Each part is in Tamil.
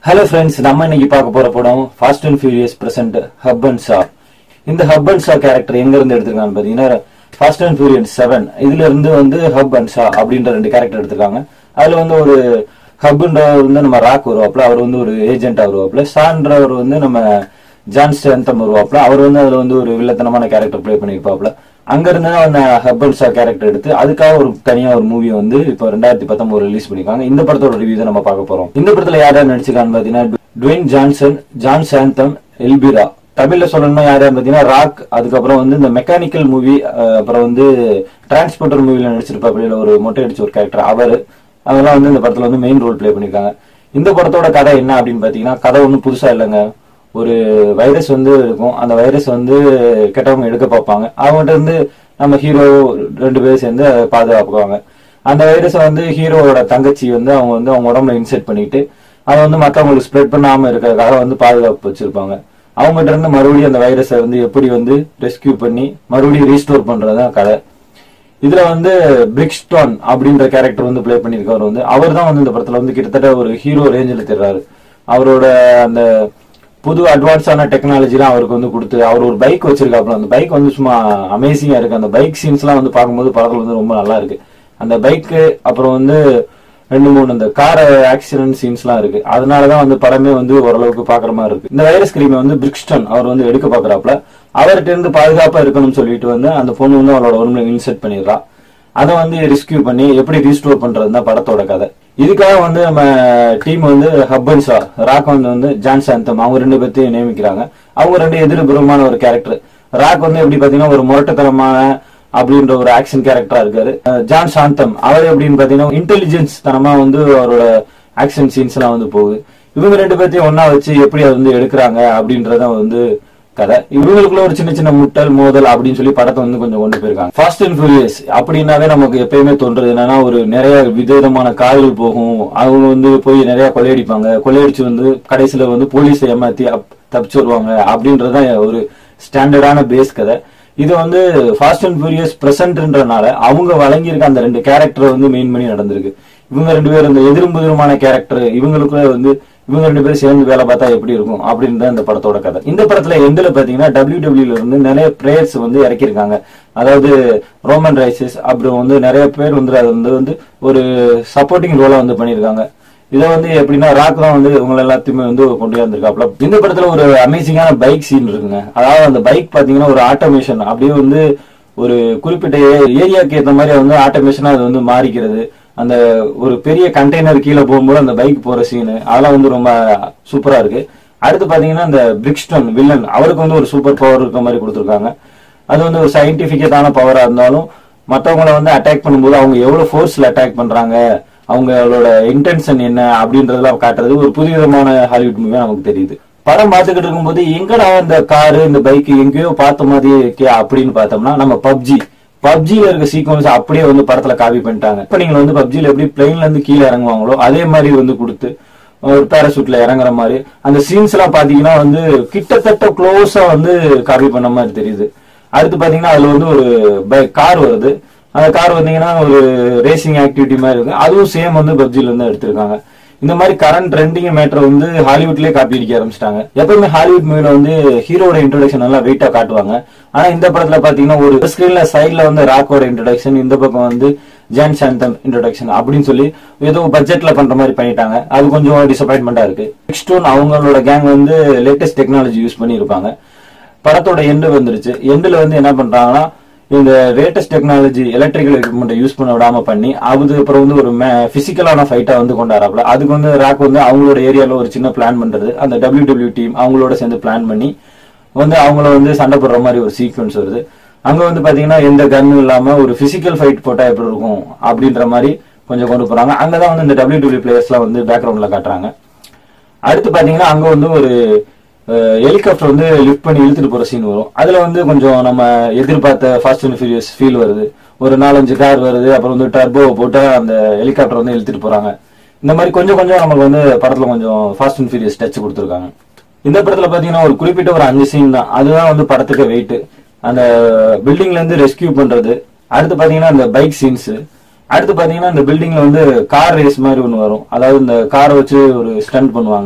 ஹலோ ஃப்ரெண்ட்ஸ் நம்ம இன்னைக்கு பார்க்க போற படம் fast and furious presents hobbs and shaw இந்த ஹப் அண்ட் ஷா கேரக்டர் எங்க இருந்து எடுத்திருக்காங்க பாத்தீங்கன்னா ஃபாஸ்ட் அண்ட் ஃபியூரியஸ் செவன் இதுல இருந்து வந்து ஹப் அண்ட் ஷா அப்படின்ற ரெண்டு கேரக்டர் எடுத்திருக்காங்க அதுல வந்து ஒரு ஹப்ன்றவர் வந்து நம்ம ராக் வருவாப்ல அவர் வந்து ஒரு ஏஜென்டா வருவாப்ல ஷான்றவர் வந்து நம்ம ஜான் ஸ்டேந்தம் வருவாப்ல அவர் வந்து அதுல வந்து ஒரு வில்லத்தனமான கேரக்டர் ப்ளே பண்ணிருப்பாப்ல அங்க இருந்து தான் அந்த ஹப் அண்ட் ஷா கேரக்டர் எடுத்து அதுக்காக ஒரு தனியா ஒரு மூவி வந்து இப்போ ரெண்டாயிரத்தி பத்தொன்பது ரிலீஸ் பண்ணிருக்காங்க இந்த படத்தோட ரிவ்யூ தான் நம்ம பார்க்க போறோம் இந்த படத்துல யார் யார் நடிச்சிருக்கான்னு பாத்தீங்கன்னா டுவேன் ஜான்சன் ஜான் சாந்தம் எல்பிரா தமிழ்ல சொல்லணும்னா யார் யார் பாத்தீங்கன்னா ராக் அதுக்கப்புறம் வந்து இந்த மெக்கானிக்கல் மூவி அப்புறம் வந்து டிரான்ஸ்போர்ட்டர் மூவில நடிச்சிருப்பாப்ல ஒரு மொட்டை அடிச்ச ஒரு கேரக்டர் அவரு அதெல்லாம் வந்து இந்த படத்துல வந்து மெயின் ரோல் ப்ளே பண்ணிருக்காங்க இந்த படத்தோட கதை என்ன அப்படின்னு பாத்தீங்கன்னா கதை ஒன்றும் புதுசா இல்லைங்க ஒரு வைரஸ் வந்து இருக்கும் அந்த வைரஸ் வந்து கெட்டவங்க எடுக்க பார்ப்பாங்க அவங்ககிட்ட இருந்து நம்ம ஹீரோ ரெண்டு பேரும் சேர்ந்து அதை பாதுகாப்புக்குவாங்க அந்த வைரஸை வந்து ஹீரோவோட தங்கச்சி வந்து அவங்க வந்து அவங்க உடம்புல இன்செர்ட் பண்ணிட்டு அதை வந்து மற்றவங்களுக்கு ஸ்ப்ரெட் பண்ணாம இருக்கிறதுக்காக வந்து பாதுகாப்பு வச்சிருப்பாங்க அவங்ககிட்ட இருந்து மறுபடியும் அந்த வைரஸை வந்து எப்படி வந்து ரெஸ்கியூ பண்ணி மறுபடியும் ரீஸ்டோர் பண்றதுதான் கதை இதுல வந்து பிரிக்ஸ்டான் அப்படின்ற கேரக்டர் வந்து ப்ளே பண்ணிருக்கவர் வந்து அவர் தான் வந்து இந்த படத்துல வந்து கிட்டத்தட்ட ஒரு ஹீரோ ரேஞ்சில் தெரிறாரு அவரோட அந்த புது அட்வான்ஸான டெக்னாலஜிலாம் அவருக்கு வந்து கொடுத்து அவர் ஒரு பைக் வச்சிருக்காப்புல அந்த பைக் வந்து சும்மா அமேசிங்கா இருக்கு அந்த பைக் சீன்ஸ்லாம் வந்து பார்க்கும்போது படத்துல வந்து ரொம்ப நல்லா இருக்கு அந்த பைக்கு அப்புறம் வந்து ரெண்டு மூணு இந்த கார் ஆக்சிடென்ட் சீன்ஸ்லாம் இருக்கு அதனாலதான் வந்து படமே வந்து ஓரளவுக்கு பாக்குற மாதிரி இருக்கு இந்த வைரஸ் கிரீமை வந்து பிரிக்ஸ்டன் அவர் வந்து எடுக்க பாக்குறாப்ல அவர்கிட்ட இருந்து பாதுகாப்பா இருக்கணும்னு சொல்லிட்டு வந்து அந்த பொண்ணு வந்து அவளோட உடம்புல இன்செர்ட் பண்ணிடுறா அதை வந்து ரெஸ்கியூ பண்ணி எப்படி ரீஸ்டோர் பண்றது தான் படத்தோட கதை இதுக்காக வந்து நம்ம டீம் வந்து ஹப்பன்ஸா ராக் வந்து வந்து ஜான் சாந்தம் அவங்க ரெண்டு பேர்த்தையும் நியமிக்கிறாங்க அவங்க ரெண்டு எதிர்புறமான ஒரு கேரக்டர் ராக் வந்து எப்படி பாத்தீங்கன்னா ஒரு முரட்டத்தனமான அப்படின்ற ஒரு ஆக்ஷன் கேரக்டரா இருக்காரு அஹ் ஜான் சாந்தம் அவர் எப்படின்னு பாத்தீங்கன்னா இன்டெலிஜென்ஸ் தனமா வந்து அவரோட ஆக்ஷன் சீன்ஸ் எல்லாம் வந்து போகுது இவங்க ரெண்டு பேர்த்தையும் ஒன்னா வச்சு எப்படி அதை வந்து எடுக்கிறாங்க அப்படின்றத வந்து கதை இவங்களுக்குள்ள ஒரு சின்ன சின்ன முட்டல் மோதல் அப்படின்னு சொல்லி படத்தை வந்து கொஞ்சம் கொண்டு போயிருக்காங்க ஃபாஸ்ட் அண்ட் ஃபியூரியஸ் அப்படின்னாவே நமக்கு எப்பயுமே தோன்றது என்னன்னா ஒரு நிறைய விதவிதமான கார்கள் போகும் அவங்க வந்து போய் நிறைய கொள்ளையடிப்பாங்க கொள்ளையடிச்சு வந்து கடைசியில வந்து போலீஸை ஏமாத்தி அப்- தப்பிச்சு வருவாங்க அப்படின்றதுதான் ஒரு ஸ்டாண்டர்டான பேஸ் கதை இது வந்து ஃபாஸ்ட் அண்ட் ஃபியூரியஸ் பிரசன்ட்ன்றனால அவங்க வழங்கியிருக்க அந்த ரெண்டு கேரக்டர் வந்து மெயின் பண்ணி நடந்திருக்கு இவங்க ரெண்டு பேரும் இந்த எதிரும் புதிருமான கேரக்டர் இவங்களுக்குள்ள வந்து இவங்க ரெண்டு பேரும் சேர்ந்து வேலை பார்த்தா எப்படி இருக்கும் அப்படின்னு தான் இந்த படத்தோட கதை இந்த படத்துல எண்டுல பாத்தீங்கன்னா டபிள்யூ டபிள்யூல இருந்து நிறைய பிளேயர்ஸ் வந்து இறக்கியிருக்காங்க அதாவது ரோமன் ரைசஸ் அப்புறம் வந்து நிறைய பேர் வந்து அது வந்து வந்து ஒரு சப்போர்ட்டிங் ரோலா வந்து பண்ணியிருக்காங்க இதை வந்து எப்படின்னா ராக் தான் வந்து இவங்க எல்லாத்தையுமே வந்து கொண்டு வந்திருக்காப்ல இந்த படத்துல ஒரு அமேசிங்கான பைக் சீன் இருக்குங்க அதாவது அந்த பைக் பாத்தீங்கன்னா ஒரு ஆட்டோமேஷன் அப்படியே வந்து ஒரு குறிப்பிட்ட ஏரியாக்கு ஏத்த மாதிரி வந்து ஆட்டோமேஷனா அது வந்து மாறிக்கிறது அந்த ஒரு பெரிய கண்டெய்னர் கீழே போகும்போது அந்த பைக் போற சீனு அதெல்லாம் வந்து ரொம்ப சூப்பரா இருக்கு அடுத்து பாத்தீங்கன்னா இந்த பிரிக்ஸ்டன் வில்லன் அவருக்கு வந்து ஒரு சூப்பர் பவர் இருக்க மாதிரி கொடுத்துருக்காங்க அது வந்து ஒரு சயின்டிபிக்கத்தான பவரா இருந்தாலும் மத்தவங்கள வந்து அட்டாக் பண்ணும்போது அவங்க எவ்வளவு ஃபோர்ஸ்ல அட்டாக் பண்றாங்க அவங்களோட இன்டென்ஷன் என்ன அப்படின்றதெல்லாம் காட்டுறது ஒரு புது விதமான ஹாலிவுட் மூவியா நமக்கு தெரியுது படம் பார்த்துக்கிட்டு இருக்கும்போது எங்கடா இந்த காரு இந்த பைக் எங்கேயோ பார்த்த மாதிரி இருக்கே அப்படின்னு பார்த்தோம்னா நம்ம பப்ஜி பப்ஜில இருக்க சீக்வன்ஸ் அப்படியே வந்து படத்துல காப்பி பண்ணிட்டாங்க இப்ப நீங்க வந்து பப்ஜில எப்படி பிளெயின்ல இருந்து கீழே இறங்குவாங்களோ அதே மாதிரி வந்து கொடுத்து ஒரு பேராசூட்ல இறங்குற மாதிரி அந்த சீன்ஸ் எல்லாம் பாத்தீங்கன்னா வந்து கிட்டத்தட்ட க்ளோஸா வந்து காப்பி பண்ண மாதிரி தெரியுது அடுத்து பாத்தீங்கன்னா அதுல வந்து ஒரு கார் வருது அந்த கார் வந்தீங்கன்னா ஒரு ரேசிங் ஆக்டிவிட்டி மாதிரி இருக்கு அதுவும் சேம் வந்து பப்ஜில இருந்து எடுத்திருக்காங்க இந்த மாதிரி கரண்ட் ட்ரெண்டிங் மேட்டர் வந்து ஹாலிவுட்லயே காப்பி அடிக்க ஆரம்பிச்சிட்டாங்க எப்பவுமே ஹாலிவுட் மூவில வந்து ஹீரோட இன்ட்ரோடக்ஷன் நல்லா வெயிட்டா காட்டுவாங்க ஆனா இந்த படத்துல பாத்தீங்கன்னா ஒரு ஸ்கிரீன்ல சைட்ல வந்து ராக்கோட இன்ட்ரோடக்ஷன் இந்த பக்கம் வந்து ஜான் சாந்தம் இன்ட்ரோடக்ஷன் அப்படின்னு சொல்லி ஏதோ பட்ஜெட்ல பண்ற மாதிரி பண்ணிட்டாங்க அது கொஞ்சம் டிசப்பாயின்மெண்டா இருக்கு நெக்ஸ்ட் அவங்களோட கேங் வந்து லேட்டஸ்ட் டெக்னாலஜி யூஸ் பண்ணி இருப்பாங்க படத்தோட எண்டு வந்துருச்சு எண்டுல வந்து என்ன பண்றாங்கன்னா இந்த latest technology electrical equipment use பண்ண விடாம பண்ணி அது அப்புறம் வந்து ஒரு பிசிக்கலான ஃபைட்டா வந்து கொண்டாடுறாப்ல அதுக்கு வந்து ராக் வந்து அவங்களோட ஏரியால ஒரு சின்ன பிளான் பண்றது அந்த டபிள்யூ டபிள்யூ டீம் அவங்களோட சேர்ந்து பிளான் பண்ணி வந்து அவங்கள வந்து சண்டை போடுற மாதிரி ஒரு சீக்வன்ஸ் வருது அங்க வந்து பாத்தீங்கன்னா எந்த கன்னும் இல்லாம ஒரு பிசிக்கல் ஃபைட் போட்டா எப்படி இருக்கும் அப்படின்ற மாதிரி கொஞ்சம் கொண்டு போறாங்க அங்கதான் வந்து இந்த டபிள்யூ டபிள்யூ பிளேயர்ஸ்லாம் வந்து பேக்ரவுண்ட்ல காட்டுறாங்க அடுத்து பாத்தீங்கன்னா அங்க வந்து ஒரு ஹெலிகாப்டர் வந்து லிஃப்ட் பண்ணி இழுத்துட்டு போற சீன் வரும் அதுல வந்து கொஞ்சம் நம்ம எதிர்பார்த்த ஃபாஸ்ட் அண்ட் ஃபியூரியஸ் ஃபீல் வருது ஒரு நாலஞ்சு கார் வருது அப்புறம் வந்து டர்போ போட்டு அந்த ஹெலிகாப்டர் வந்து இழுத்துட்டு போறாங்க இந்த மாதிரி கொஞ்சம் கொஞ்சம் நமக்கு வந்து படத்துல கொஞ்சம் ஃபாஸ்ட் அண்ட் ஃபியூரியஸ் டச் கொடுத்துருக்காங்க இந்த படத்துல பாத்தீங்கன்னா ஒரு குறிப்பிட்ட ஒரு அஞ்சு சீன் தான் அதுதான் வந்து படத்துக்கு வெயிட் அந்த பில்டிங்ல இருந்து ரெஸ்கியூ பண்றது அடுத்து பாத்தீங்கன்னா அந்த பைக் சீன்ஸ் அடுத்து பாத்தீங்கன்னா இந்த பில்டிங்ல வந்து கார் ரேஸ் மாதிரி ஒன்று வரும் அதாவது இந்த காரை வச்சு ஒரு ஸ்டண்ட் பண்ணுவாங்க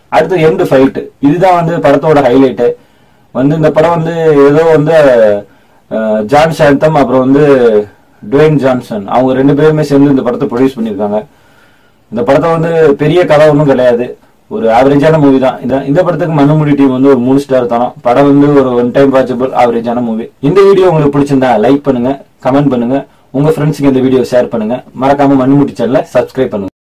அடுத்து எண்டு ஃபைட் இதுதான் வந்து படத்தோட ஹைலைட்டு வந்து இந்த படம் வந்து ஏதோ வந்து அஹ், ஜான் சாந்தம் அப்புறம் வந்து டுவேன் ஜான்சன் அவங்க ரெண்டு பேருமே சேர்ந்து இந்த படத்தை ப்ரொடியூஸ் பண்ணியிருக்காங்க இந்த படத்தை வந்து பெரிய கதை ஒன்றும் கிடையாது ஒரு ஆவரேஜான மூவி தான் இந்த இந்த படத்துக்கு மண்ணுமுடி டீம் வந்து ஒரு மூணு ஸ்டார் தரோம் படம் வந்து ஒரு ஒன் டைம் வாட்சபிள் ஆவரேஜான மூவி இந்த வீடியோ உங்களுக்கு பிடிச்சிருந்தா லைக் பண்ணுங்க கமெண்ட் பண்ணுங்க உங்க ஃப்ரெண்ட்ஸுக்கு இந்த வீடியோ ஷேர் பண்ணுங்க மறக்காம மண்ணுமுடி சேனலை சப்ஸ்கிரைப் பண்ணுங்க